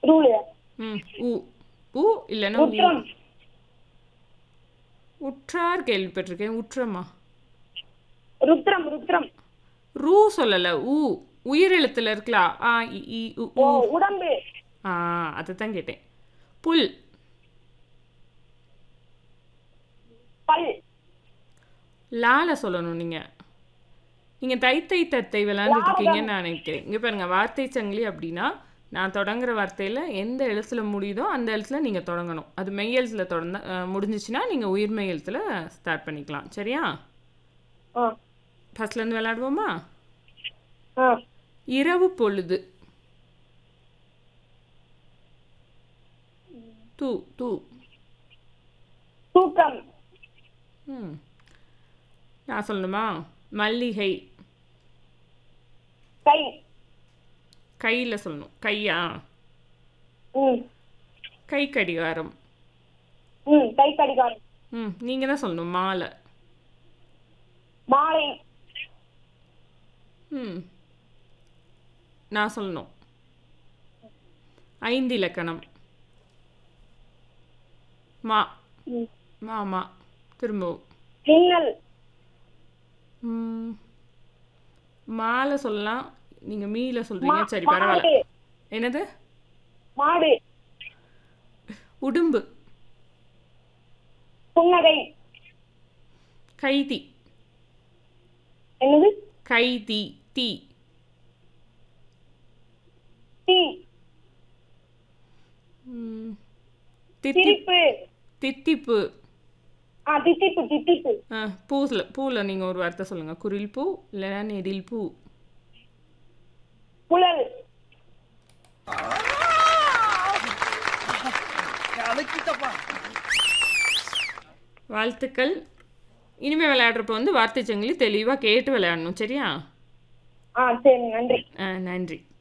ரூலையா ம் உ உ இல்லைன்னா ஊ. உற்றம் உற்றார் கேள்விப்பட்டிருக்கேன் உற்றமா ருத்ரம் ருத்ரம் ரூ சொல்லலை உ உயிரெழுத்துல இருக்கலாம் ஆ இ இ உ ஓ ஊ. உடம்பு ஆ அதை தான் கேட்டேன் புல் பல் லால சொல்லணும் நீங்கள் நீங்கள் தை தை தத்தை விளையாண்டுட்டு இருக்கீங்கன்னு நான் நினைக்கிறேன் இங்கே பாருங்க வார்த்தை சங்கிலி அப்படின்னா நான் தொடங்குற வார்த்தையில் எந்த எழுத்துல முடியுதோ அந்த எழுத்துல நீங்கள் தொடங்கணும் அது மெய் எழுத்துல தொடர்ந்து அஹ், முடிஞ்சிச்சுன்னா நீங்கள் உயிர்மெய் எழுத்துல ஸ்டார்ட் பண்ணிக்கலாம் சரியா ஆ ஃபர்ஸ்ட்லேருந்து விளையாடுவோமா ஆ இரவு பொழுது தூ தூ தூக்கம் ம் நான் சொல்லணுமா மல்லிகை கை கையில் சொல்லணும் கையா ம் கை கடிகாரம் ம் கை கடிகாரம் ம் நீங்கள் தான் சொல்லணும் மாலை மாலை ம் நான் சொல்லணும் ஐந்து இலக்கணம் மா ம் மாமா திரும்பவும் மின்னல் ம், மாலை சொல்லலாம் நீங்கள் மீல சொல்கிறீங்க மா- சரி மாடு பரவாயில்ல என்னது மாடு உடும்பு புன்னகை கைதி என்னது கைதி தீ தீ ம், தித்தி சிரிப்பு தித்திப்பு ஆ தித்திப்பு தித்திப்பு ஆ பூவில் பூவில் நீங்கள் ஒரு வார்த்தை சொல்லுங்கள் குரில் பூ இல்லைன்னா நெடில் பூ புழல் வாழ்த்துக்கள் இனிமேல் விளையாடுறப்ப வந்து வார்த்தை சங்கிலி தெளிவாக கேட்டு விளையாடணும் சரியா ஆ சரி நன்றி ஆ நன்றி